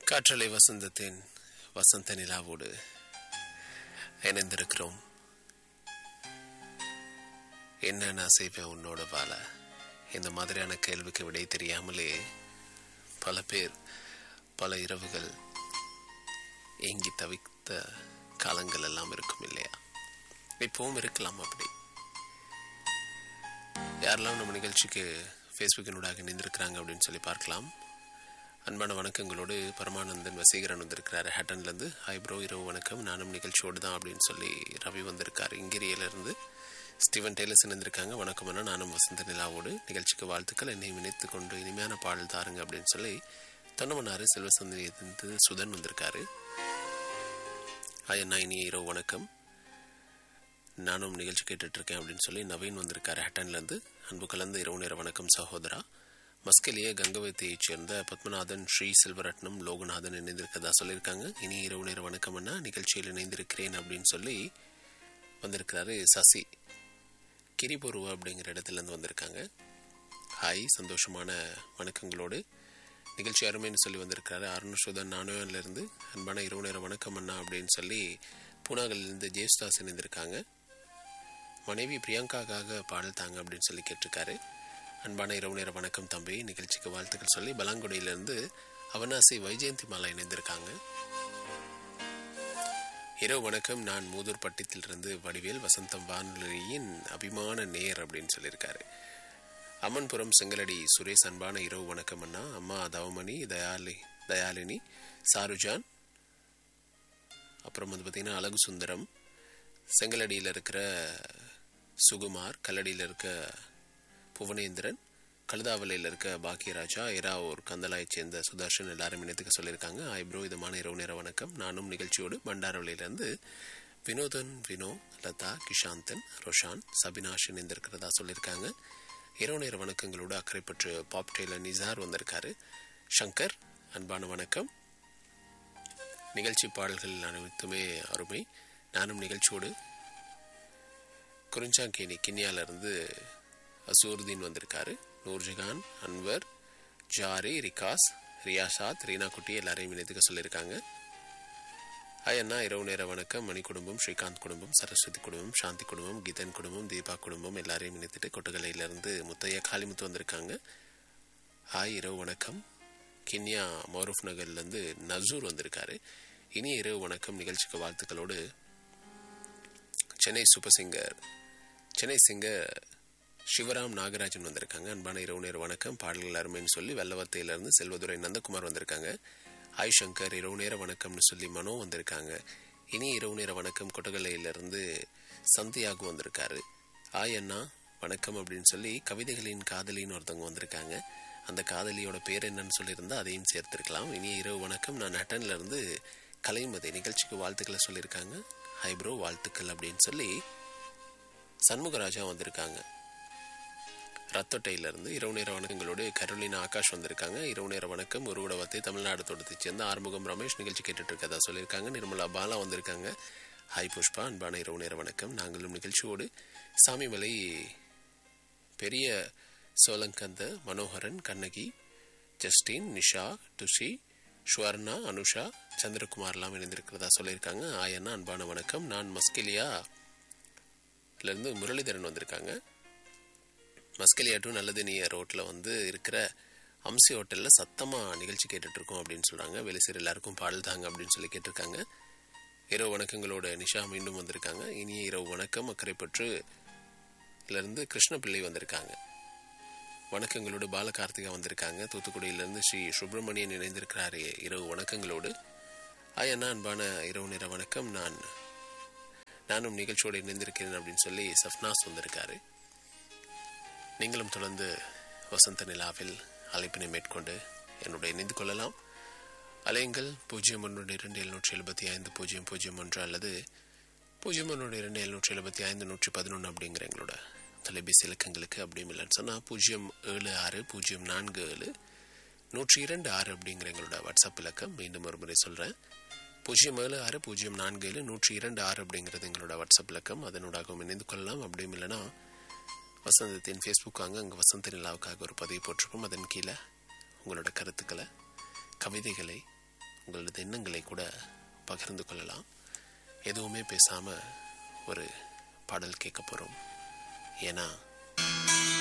காற்றலை வசந்தத்தின் வசந்த நிலாவோடு இணைந்திருக்கிறோம் என்ன நான் செய்வேன் உன்னோட வாழ இந்த மாதிரியான கேள்விக்கு விடை தெரியாமலே பல பேர் பல இரவுகள் ஏங்கி தவித்த காலங்கள் எல்லாம் இருக்கும் இல்லையா இப்பவும் இருக்கலாம் அப்படி யாரெல்லாம் நம்ம நிகழ்ச்சிக்கு ஃபேஸ்புக்கினூடாக இணைந்திருக்கிறாங்க அப்படின்னு சொல்லி பார்க்கலாம் அன்பான வணக்கங்களோடு பரமானந்தன் வசீகரன் வந்திருக்கிறாரு ஹேட்டன்லேருந்து ஹாய் ப்ரோ இரவு வணக்கம் நானும் நிகழ்ச்சியோடு தான் அப்படின்னு சொல்லி ரவி வந்திருக்காரு இங்கிரியிலிருந்து ஸ்டீவன் டெய்லர்ஸ் இணைந்திருக்காங்க வணக்கம் அண்ணா நானும் வசந்த நிலாவோடு நிகழ்ச்சிக்கு வாழ்த்துக்கள் என்னை இணைத்து கொண்டு இனிமையான பாடல் தாருங்க அப்படின்னு சொல்லி தொன்னமன்னாறு செல்வசந்திலிருந்து சுதன் வந்திருக்காரு ஹாய் அண்ணா இனிய இரவு வணக்கம் நானும் நிகழ்ச்சி கேட்டுட்டு இருக்கேன் அப்படின்னு சொல்லி நவீன் வந்திருக்காரு ஹட்டன்லேருந்து அன்பு கலந்த இரவு நேர வணக்கம் சகோதரா மஸ்கலிய கங்கவத்தையைச் சேர்ந்த பத்மநாதன் ஸ்ரீ செல்வரட்னம் லோகநாதன் இணைந்திருக்கதா சொல்லியிருக்காங்க இனி இரவு நேர வணக்கம் அண்ணா நிகழ்ச்சியில் இணைந்திருக்கிறேன் அப்படின்னு சொல்லி வந்திருக்கிறாரு சசி கிரிபொருவா அப்படிங்கிற இடத்துலேருந்து வந்திருக்காங்க ஹாய் சந்தோஷமான வணக்கங்களோடு நிகழ்ச்சி அருமைன்னு சொல்லி வந்திருக்கிறாரு அருணசுதன் நானுவிலிருந்து அன்பான இரவு நேர வணக்கம் அண்ணா அப்படின்னு சொல்லி பூனாகலிருந்து ஜேஸ்தாஸ் இணைந்திருக்காங்க மனைவி பிரியங்காக்காக பாடல் தாங்க அப்படின்னு சொல்லி கேட்டிருக்காரு அன்பான இரவு நேர வணக்கம் தம்பி நிகழ்ச்சிக்கு வாழ்த்துக்கள் சொல்லி பலாங்குடியிலிருந்து அவனாசி வைஜெயந்தி மாலா இணைந்திருக்காங்க இரவு வணக்கம் நான் மூதூர் பட்டித்திலிருந்து வடிவேல் வசந்தம் வானொலியின் அபிமான நேர் அப்படின்னு சொல்லியிருக்காரு அம்மன்புரம் செங்கலடி சுரேஷ் அன்பான இரவு வணக்கம் அண்ணா அம்மா தவமணி தயாலி தயாலினி சாருஜான் அப்புறம் வந்து பார்த்தீங்கன்னா அழகு சுந்தரம் செங்கலடியில் இருக்கிற சுகுமார் கல்லடியில் இருக்க புவனேந்திரன் கழுதாவலையில் இருக்க பாக்கியராஜா எராவூர் கந்தலாயைச் சேர்ந்த சுதர்ஷன் எல்லாரும் இணைத்துக்க சொல்லியிருக்காங்க ஐப்ரோ இதுமான இரவு நேர வணக்கம் நானும் நிகழ்ச்சியோடு பண்டாரவளையிலிருந்து வினோதன் வினோ லதா கிஷாந்தன் ரோஷான் சபினாஷ் இணைந்திருக்கிறதா சொல்லியிருக்காங்க இரவு நேர வணக்கங்களோடு அக்கறைப்பற்று பாப் டெய்லர் நிசார் வந்திருக்காரு சங்கர் அன்பான வணக்கம் நிகழ்ச்சி பாடல்கள் அனைத்துமே அருமை நானும் நிகழ்ச்சியோடு குறிஞ்சாங்கேணி கிண்ணியாலிருந்து அசூர்தீன் வந்திருக்காரு நூர்ஜஹான் அன்வர் ஜாரி ரிகாஸ் ரியாசாத் ரீனா குட்டி எல்லாரையும் இணைத்துக்க சொல்லியிருக்காங்க ஹாய் அண்ணா இரவு நேர வணக்கம் மணி குடும்பம் ஸ்ரீகாந்த் குடும்பம் சரஸ்வதி குடும்பம் சாந்தி குடும்பம் கீதன் குடும்பம் தீபா குடும்பம் எல்லாரையும் இணைத்துட்டு கொட்டகலையிலிருந்து முத்தையா காளிமுத்து வந்திருக்காங்க ஹாய் இரவு வணக்கம் கின்யா மௌரூஃப் நகர்லேருந்து நசூர் வந்திருக்காரு இனி இரவு வணக்கம் நிகழ்ச்சிக்கு வாழ்த்துக்களோடு Chennai super singer Chennai singer Sivaram Nagarajan வந்திருக்காங்க அன்பான இரவு நேர வணக்கம் பாடல்கள் அருமைன்னு சொல்லி வெள்ளவத்தையிலிருந்து செல்வதுரை நந்தகுமார் வந்திருக்காங்க ஹாய் சங்கர் இரவு நேர வணக்கம்னு சொல்லி மனோ வந்திருக்காங்க இனி இரவு நேர வணக்கம் கொட்டகலையிலிருந்து சந்தியாகு வந்திருக்காரு ஹாய் அண்ணா வணக்கம் அப்படின்னு சொல்லி கவிதைகளின் காதலின்னு ஒருத்தவங்க வந்திருக்காங்க அந்த காதலியோட பேர் என்னன்னு சொல்லியிருந்தா அதையும் சேர்த்திருக்கலாம் இனி இரவு வணக்கம் நான் ஹட்டன்ல இருந்து கலைமதி நிகழ்ச்சிக்கு வாழ்த்துக்களை சொல்லியிருக்காங்க ஹைப்ரோ வாழ்த்துக்கள் அப்படின்னு சொல்லி சண்முகராஜா வந்திருக்காங்க ரத்தொட்டையிலிருந்து இரவு நேர வணக்கங்களோடு கரோலினா ஆகாஷ் வந்திருக்காங்க இரவு நேர வணக்கம் உருவடவத்தை தமிழ்நாடு தோட்டத்தை சேர்ந்த ஆறுமுகம் ரமேஷ் நிகழ்ச்சி கேட்டுட்டு இருக்கதா சொல்லியிருக்காங்க நிர்மலா பாலா வந்திருக்காங்க ஹாய் புஷ்பா அன்பான இரவு நேர வணக்கம் நாங்களும் நிகழ்ச்சியோடு சாமிமலை பெரிய சோலங்கந்த மனோகரன் கண்ணகி ஜஸ்டின் நிஷா துஷி ஸ்வர்ணா அனுஷா சந்திரகுமார்லாம் இணைந்திருக்கிறதா சொல்லியிருக்காங்க ஆயண்ணா அன்பான வணக்கம் நான் மஸ்கெலியா இருந்து முரளிதரன் வந்திருக்காங்க மஸ்கெலியா டு நல்லது நீ ரோட்டில் வந்து இருக்கிற அம்சி ஹோட்டலில் சத்தமாக நிகழ்ச்சி கேட்டுட்ருக்கோம் அப்படின்னு சொல்கிறாங்க வெளிசேர் எல்லாருக்கும் பாடல் தாங்க அப்படின்னு சொல்லி கேட்டிருக்காங்க இரவு வணக்கங்களோட நிஷா மீண்டும் வந்திருக்காங்க இனிய இரவு வணக்கம் அக்கறைப்பற்று இருந்து கிருஷ்ணபிள்ளை வந்திருக்காங்க வணக்கங்களோடு பாலகார்த்திகா வந்திருக்காங்க தூத்துக்குடியிலிருந்து ஸ்ரீ சுப்பிரமணியன் இணைந்திருக்கிறார் இரவு வணக்கங்களோடு ஆயண்ணா அன்பான இரவு நேர வணக்கம் நான் நானும் நிகழ்ச்சியோடு இணைந்திருக்கிறேன் அப்படின்னு சொல்லி சஃப்னாஸ் வந்திருக்காரு நீங்களும் தொடர்ந்து வசந்த நிலாவில் அழைப்பினை மேற்கொண்டு என்னோட இணைந்து கொள்ளலாம் அலையுங்கள் பூஜ்ஜியம் ஒன்று இரண்டு எழுநூற்றி எழுபத்தி ஐந்து பூஜ்ஜியம் பூஜ்ஜியம் ஒன்று அல்லது பூஜ்ஜியம் ஒன்று இரண்டு எழுநூற்றி எழுபத்தி ஐந்து நூற்றி பதினொன்று அப்படிங்கிற எங்களோட தொலைபேசி இலக்கங்களுக்கு அப்படியும் இல்லைன்னு சொன்னால் பூஜ்ஜியம் ஏழு ஆறு பூஜ்ஜியம் நான்கு ஏழு நூற்றி இரண்டு ஆறு அப்படிங்கிற எங்களோட வாட்ஸ்அப் இலக்கம் மீண்டும் ஒரு முறை சொல்கிறேன் பூஜ்ஜியம் ஏழு ஆறு பூஜ்ஜியம் நான்கு ஏழு நூற்றி இரண்டு ஆறு அப்படிங்கிறது எங்களோட வாட்ஸ்அப் இலக்கம் அதனூடாகவும் இணைந்து கொள்ளலாம் அப்படியும் இல்லைன்னா வசந்தத்தின் ஃபேஸ்புக் வாங்க அங்கே வசந்த நிலாவுக்காக ஒரு பதிவு போட்டிருப்போம் அதன் கீழே உங்களோட கருத்துக்களை கவிதைகளை உங்களது எண்ணங்களை கூட பகிர்ந்து கொள்ளலாம் எதுவுமே பேசாமல் ஒரு பாடல் கேட்க போகிறோம் ஏன்னா